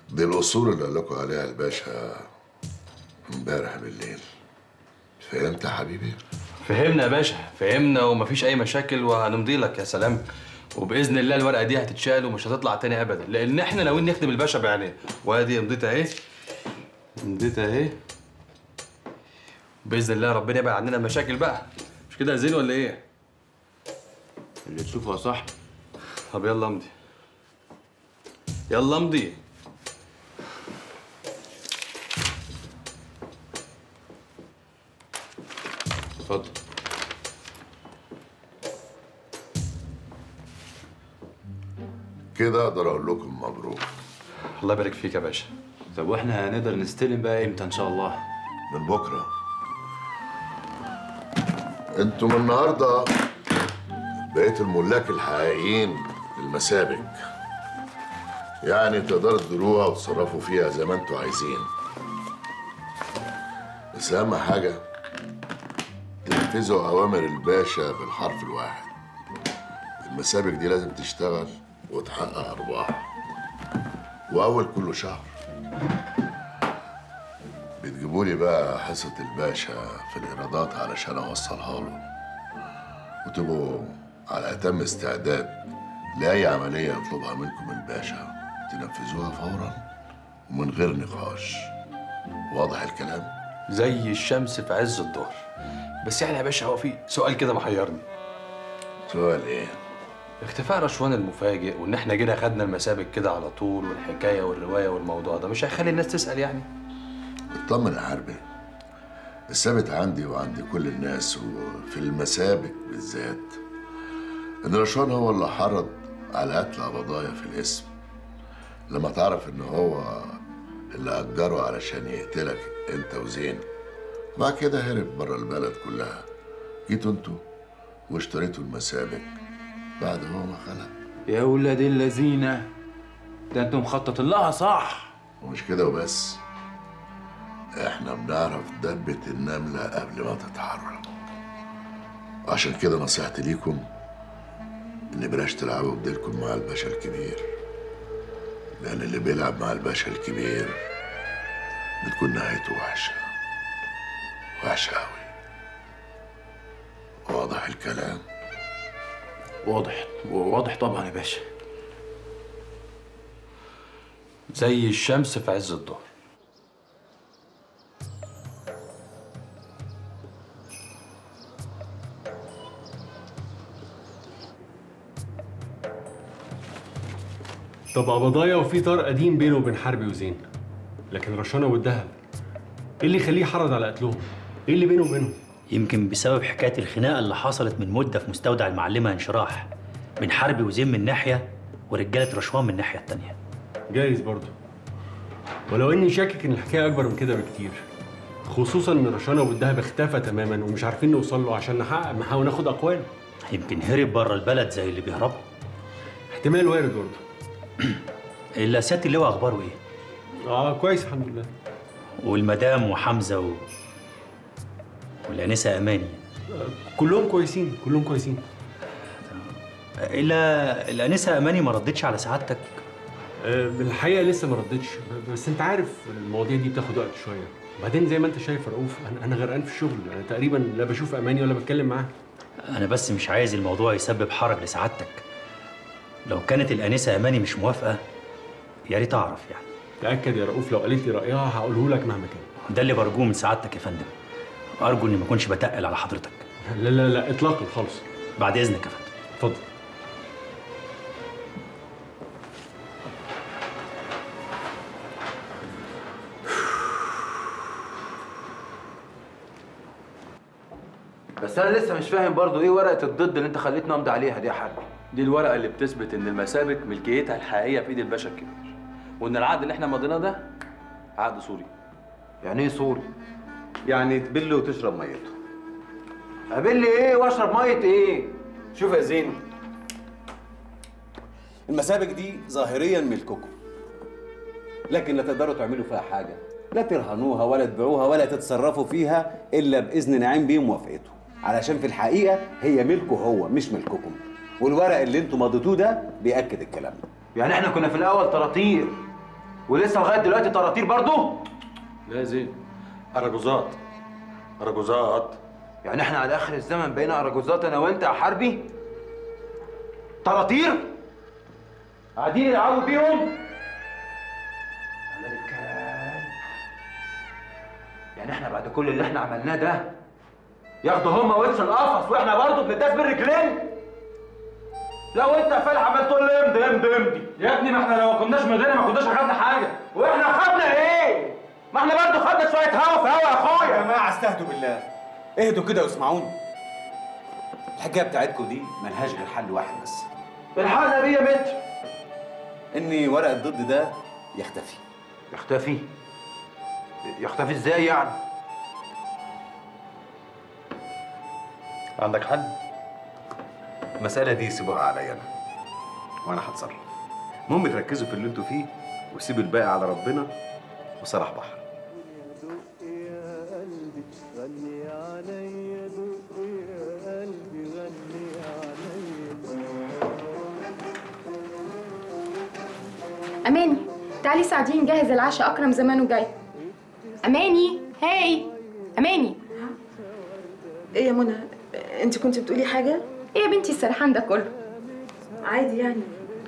دي الأصول اللي قال لكم عليها الباشا امبارح بالليل فهمت يا حبيبي؟ فهمنا يا باشا فهمنا ومفيش اي مشاكل وهنمضي لك يا سلام وباذن الله الورقه دي هتتشال ومش هتطلع تاني ابدا لان احنا ناويين نخدم الباشا بعينيه وادي مضيتها اهي مضيتها اهي باذن الله ربنا يبعد عننا المشاكل بقى مش كده يا زين ولا ايه اللي تشوفه يا صح طب يلا امضي يلا امضي اتفضل كده أقدر أقول لكم مبروك الله يبارك فيك يا باشا طب واحنا هنقدر نستلم بقى امتى ان شاء الله من بكرة انتوا من النهاردة بقيت الملاك الحقيقيين للمسابق يعني تقدروا تديروها وتصرفوا فيها زي ما انتوا عايزين بس أهم حاجة تنفذوا أوامر الباشا بالحرف الواحد المسابق دي لازم تشتغل وتحقق أرباح وأول كل شهر بتجيبوا لي بقى حصة الباشا في الإيرادات علشان أوصلها له وتبقوا على أتم استعداد لأي عملية يطلبها منكم الباشا تنفذوها فورا ومن غير نقاش واضح الكلام؟ زي الشمس في عز الظهر بس يعني يا باشا هو في سؤال كده محيرني سؤال إيه؟ اختفاء رشوان المفاجئ وان احنا جينا خدنا المسابق كده على طول والحكايه والروايه والموضوع ده مش هيخلي الناس تسال يعني اطمن يا حربي الثابت عندي وعند كل الناس وفي المسابق بالذات ان رشوان هو اللي حرض على قتل قبضايا في الاسم لما تعرف ان هو اللي اجره علشان يقتلك انت وزين وبعد كده هرب بره البلد كلها جيتوا انتوا واشتريتوا المسابق بعد هو ما خلق يا ولاد اللذينه ده انتم مخططين لها صح ومش كده وبس احنا بنعرف دبة النملة قبل ما تتحرك عشان كده نصيحتي ليكم ان بلاش تلعبوا بديلكم مع الباشا الكبير لان اللي بيلعب مع الباشا الكبير بتكون نهايته وحشة وحشة أوي واضح الكلام واضح واضح طبعا يا باشا زي الشمس في عز الظهر طب قبضايا وفي طار قديم بينه وبين حربي وزين لكن رشانة والدهب ايه اللي يخليه يحرض على قتلهم؟ ايه اللي بينه وبينهم؟ يمكن بسبب حكاية الخناقة اللي حصلت من مدة في مستودع المعلمة انشراح بين حربي وزين من ناحية ورجالة رشوان من الناحية التانية جايز برضه ولو اني شاكك ان الحكايه اكبر من كده بكتير خصوصا ان رشانة والدهب اختفى تماما ومش عارفين نوصل له عشان نحقق معاه وناخد اقواله يمكن هرب بره البلد زي اللي بيهربوا احتمال وارد برضه إلا سيادة اللواء أخباره إيه؟ اه كويس الحمد لله والمدام وحمزة و... والأنسة أماني كلهم كويسين كلهم كويسين إلا الأنسة أماني ما ردتش على سعادتك آه، بالحقيقه لسه ما ردتش بس انت عارف المواضيع دي بتاخد وقت شويه وبعدين زي ما انت شايف يا رؤوف انا انا غرقان في الشغل انا تقريبا لا بشوف اماني ولا بتكلم معاها أنا بس مش عايز الموضوع يسبب حرج لسعادتك لو كانت الأنسة أماني مش موافقة يا ريت أعرف يعني تاكد يا رؤوف لو قالت لي رايها هقوله لك مهما كان ده اللي برجوه من سعادتك يا فندم أرجو إني ما أكونش بتقل على حضرتك لا لا لا اطلاقا خالص بعد إذنك يا فندم اتفضل بس انا لسه مش فاهم برضو ايه ورقه الضد اللي انت خليتني امضي عليها دي يا حاج دي الورقه اللي بتثبت ان المسابق ملكيتها الحقيقيه في ايد الباشا الكبير وان العقد اللي احنا مضيناه ده عقد سوري يعني ايه سوري يعني تبل وتشرب ميته قابل لي ايه واشرب ميه ايه شوف يا زين المسابق دي ظاهريا ملككم لكن لا تقدروا تعملوا فيها حاجه لا ترهنوها ولا تبيعوها ولا تتصرفوا فيها الا باذن نعيم بيه وموافقته علشان في الحقيقه هي ملكه هو مش ملككم والورق اللي انتوا مضيتوه ده بياكد الكلام ده يعني احنا كنا في الاول طراطير ولسه لغايه دلوقتي طراطير برضه لا زين أرجوزات أرجوزات يعني احنا على اخر الزمن بقينا اراجوزات انا وانت يا حربي طراطير قاعدين يلعبوا بيهم على الكلام يعني احنا بعد كل اللي احنا عملناه ده ياخدوا هما وش القفص واحنا برضه بنداس بالرجلين لو انت يا فالح عمال تقول لي امضي امضي امضي يا ابني ما احنا لو ما كناش مضينا ما كناش اخدنا حاجه واحنا خدنا ايه؟ ما احنا برضه خدنا شويه هوا في هوا يا اخويا يا جماعه استهدوا بالله اهدوا كده واسمعوني الحكايه بتاعتكم دي ملهاش غير حل واحد بس الحقنا بيه يا متر ان ورق الضد ده يختفي يختفي يختفي ازاي يعني؟ عندك حل؟ المساله دي سيبوها عليا انا وانا هتصرف المهم تركزوا في اللي انتوا فيه وسيبوا الباقي على ربنا وصلاح بحر اماني تعالي ساعديني نجهز العشاء اكرم زمانه جاي اماني هاي اماني ايه يا منى انت كنت بتقولي حاجه ايه يا بنتي السرحان ده كله عادي يعني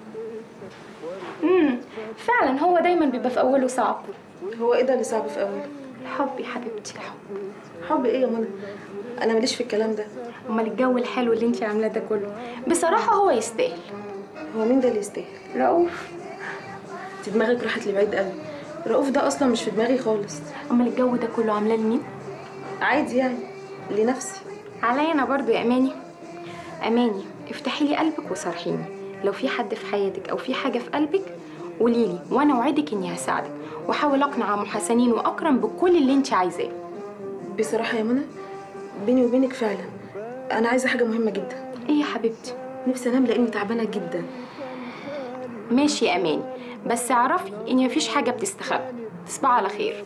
امم فعلا هو دايما بيبقى في اوله صعب هو ايه ده اللي صعب في اوله الحب يا حبيبتي الحب حب ايه يا منى انا ماليش في الكلام ده امال الجو الحلو اللي انت عاملاه ده كله بصراحه هو يستاهل هو مين ده اللي يستاهل رؤوف انت دماغك راحت لبعيد قوي رؤوف ده اصلا مش في دماغي خالص امال الجو ده كله عاملاه لمين عادي يعني لنفسي عليا انا برضو يا اماني اماني افتحي لي قلبك وصارحيني لو في حد في حياتك او في حاجه في قلبك قولي لي وانا اوعدك اني هساعدك واحاول اقنع عم حسنين واكرم بكل اللي انت عايزاه بصراحه يا منى بيني وبينك فعلا انا عايزه حاجه مهمه جدا ايه يا حبيبتي نفسي انام لاني تعبانه جدا ماشي يا اماني بس اعرفي ان مفيش حاجه بتستخبى تصبحي على خير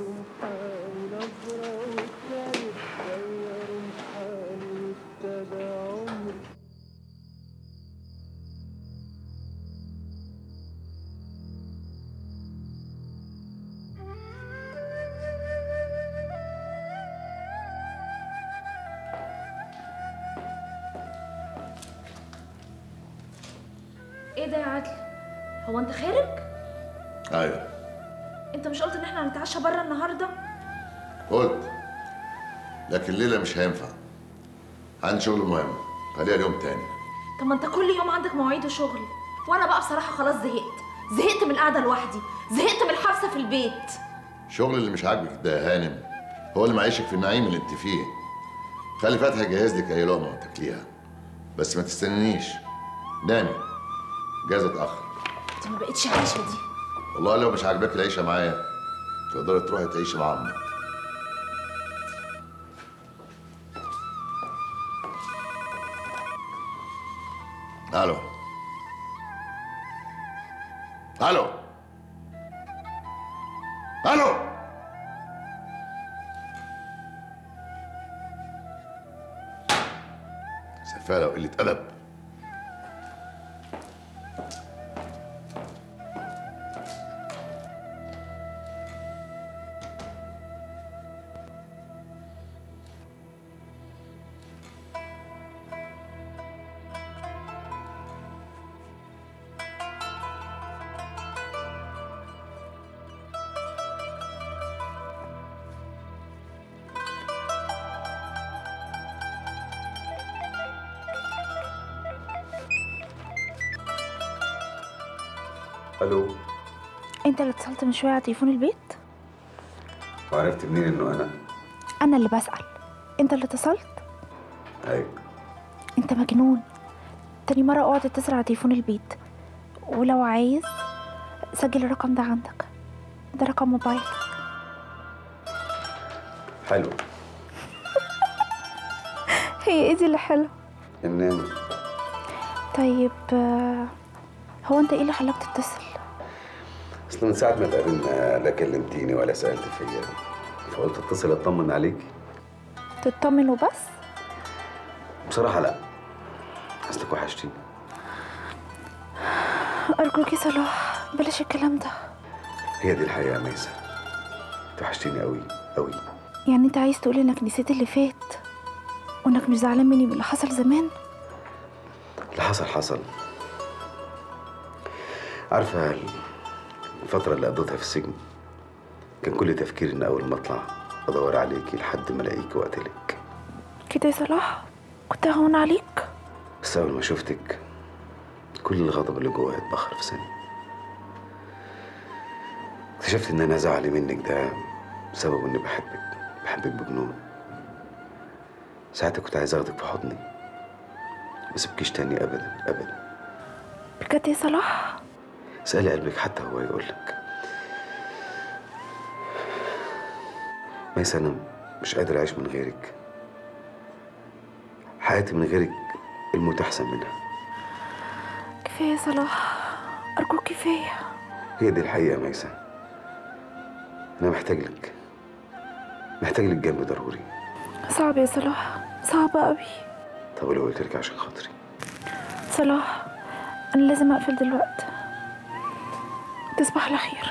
ايه ده يا عدل هو انت خارج ايوه انت مش قلت ان احنا هنتعشى بره النهارده قلت لكن الليله مش هينفع عندي شغل مهم خليها اليوم تاني طب ما انت كل يوم عندك مواعيد وشغل وانا بقى بصراحه خلاص زهقت زهقت من القعده لوحدي زهقت من الحبسه في البيت الشغل اللي مش عاجبك ده يا هانم هو اللي معيشك في النعيم اللي انت فيه خلي فتحي يجهز لك اي لقمه وتاكليها بس ما تستنينيش نامي جايز اتاخر دي ما بقتش عايشه دي والله لو مش عاجباك العيشه معايا تقدري تروحي تعيشي مع امك الو الو الو سفالة وقلة أدب الو انت اللي اتصلت من شويه على تليفون البيت وعرفت منين انه انا انا اللي بسال انت اللي اتصلت ايوه انت مجنون تاني مره اقعد تتصل على تليفون البيت ولو عايز سجل الرقم ده عندك ده رقم موبايل حلو هي ايه دي اللي حلو ان طيب آه، هو انت ايه اللي خلاك تتصل اصل من ساعه ما اتقابلنا لا كلمتيني ولا سالت فيا فقلت اتصل اطمن عليك تطمن وبس بصراحه لا اصلك وحشتيني ارجوك يا صلاح بلاش الكلام ده هي دي الحقيقه يا ميسة توحشتيني قوي قوي يعني انت عايز تقول انك نسيت اللي فات وانك مش زعلان مني من اللي حصل زمان اللي حصل حصل عارفة الفترة اللي قضيتها في السجن كان كل تفكيري إن أول ما أطلع أدور عليكي لحد ما ألاقيكي وأقتلك كده يا صلاح كنت هون عليك بس أول ما شفتك كل الغضب اللي جوايا اتبخر في ثانية اكتشفت إن أنا زعلي منك ده بسبب إني بحبك بحبك بجنون ساعتها كنت عايز أخدك في حضني ما سيبكيش تاني أبدا أبدا بجد يا صلاح اسألي قلبك حتى هو يقولك ميسة أنا مش قادر أعيش من غيرك حياتي من غيرك الموت أحسن منها كفايه يا صلاح ارجوك كفايه هي دي الحقيقة يا ميسة أنا محتاج لك محتاج لك جنبي ضروري صعب يا صلاح صعب قوي طب ولو قلت لك عشان خاطري صلاح انا لازم اقفل دلوقتي تصبح على خير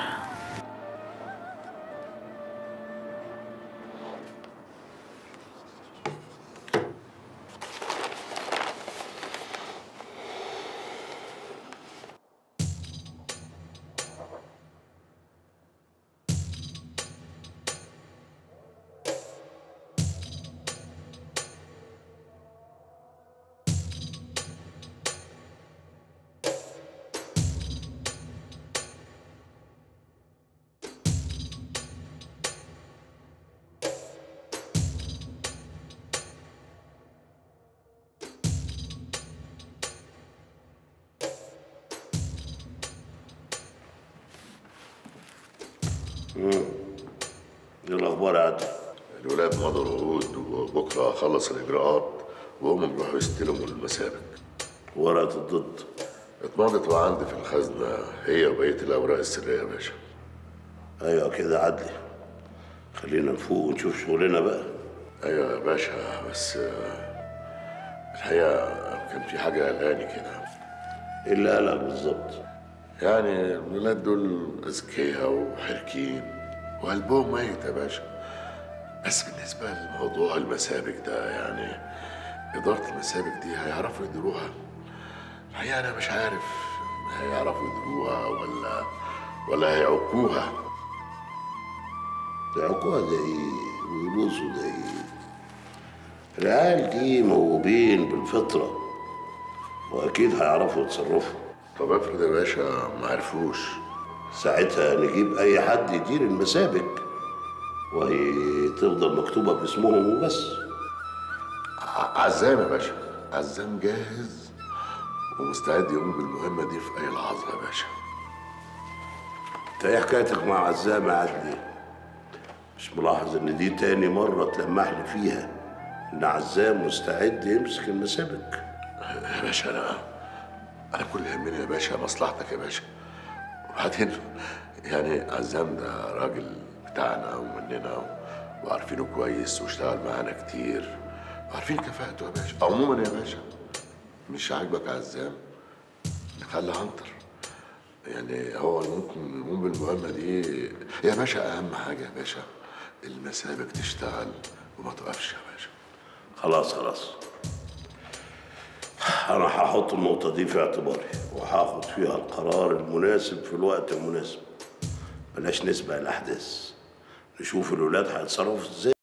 ايه الاخبار يا عادل الولاد مضوا العقود وبكره اخلص الاجراءات وهم بيروحوا يستلموا المسابق ورقه الضد اتمضت وعندي في الخزنه هي وبقيه الاوراق السريه يا باشا ايوه كده عدلي خلينا نفوق ونشوف شغلنا بقى ايوه يا باشا بس آه، الحقيقه كان في حاجه قلقاني كده ايه اللي قالك بالظبط يعني الولاد دول اذكياء وحركين وقلبهم ميت يا باشا بس بالنسبه لموضوع المسابق ده يعني اداره المسابق دي هيعرفوا يديروها الحقيقه انا مش عارف هيعرفوا يديروها ولا ولا هيعكوها يعقوها ده ايه ويبوظوا ده ايه العيال دي موهوبين بالفطره واكيد هيعرفوا يتصرفوا طب افرض يا باشا ما عرفوش ساعتها نجيب اي حد يدير المسابق وهي تفضل مكتوبه باسمهم وبس ع- عزام يا باشا عزام جاهز ومستعد يقوم بالمهمه دي في اي لحظه يا باشا انت ايه حكايتك مع عزام يا عدلي مش ملاحظ ان دي تاني مره تلمح لي فيها ان عزام مستعد يمسك المسابق يا باشا انا انا كل اللي يهمني يا باشا مصلحتك يا باشا وبعدين يعني عزام ده راجل بتاعنا ومننا و- وعارفينه كويس واشتغل معانا كتير وعارفين كفاءته يا باشا عموما يا باشا مش عاجبك عزام نخلي عنتر يعني هو ممكن يقوم بالمهمه دي يا باشا اهم حاجه يا باشا المسابق تشتغل وما توقفش يا باشا خلاص خلاص انا هحط النقطه دي في اعتباري وهاخد فيها القرار المناسب في الوقت المناسب بلاش نسبق الاحداث نشوف الولاد هيتصرفوا ازاي